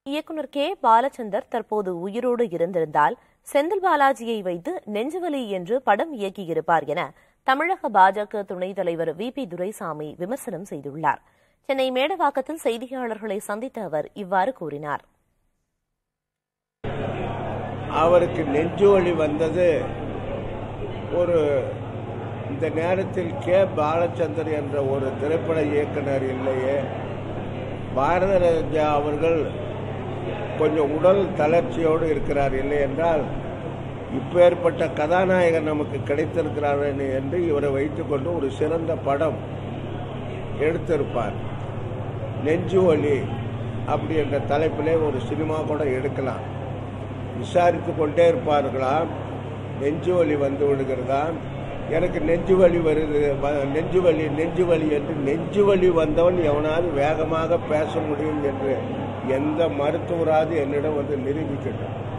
இயக்குனர் கே பாலச்சந்தர் தற்போது உயிரோடு இருந்திருந்தால் செந்தில் பாலாஜியை வைத்து நெஞ்சுவலி என்று படம் இயக்கியிருப்பார் என தமிழக பாஜக துணைத் தலைவர் வி பி துரைசாமி விமர்சனம் செய்துள்ளார் சென்னை மேடவாக்கத்தில் செய்தியாளர்களை சந்தித்த அவர் இவ்வாறு கூறினார் அவருக்கு நெஞ்சுவலி வந்தது ஒரு இந்த நேரத்தில் கே பாலச்சந்தர் என்ற ஒரு திரைப்பட இயக்குனர் இல்லையே பாரத ராஜா அவர்கள் கொஞ்சம் உடல் தளர்ச்சியோடு இருக்கிறார் இல்லை என்றால் இப்பேற்பட்ட கதாநாயகர் நமக்கு கிடைத்திருக்கிறார் என்று இவரை வைத்துக்கொண்டு ஒரு சிறந்த படம் எடுத்திருப்பார் நெஞ்சு வலி அப்படி என்ற தலைப்பிலே ஒரு சினிமா கூட எடுக்கலாம் விசாரித்து கொண்டே இருப்பார்களாம் நெஞ்சு வலி வந்து விடுகிறதா எனக்கு நெஞ்சு வலி வருது வ- நெஞ்சு வலி நெஞ்சு வலி என்று நெஞ்சு வலி வந்தவன் எவனாவது வேகமாக பேச முடியும் என்று எந்த மருத்துவராது என்னிடம் வந்து நிரூபிக்கட்டும்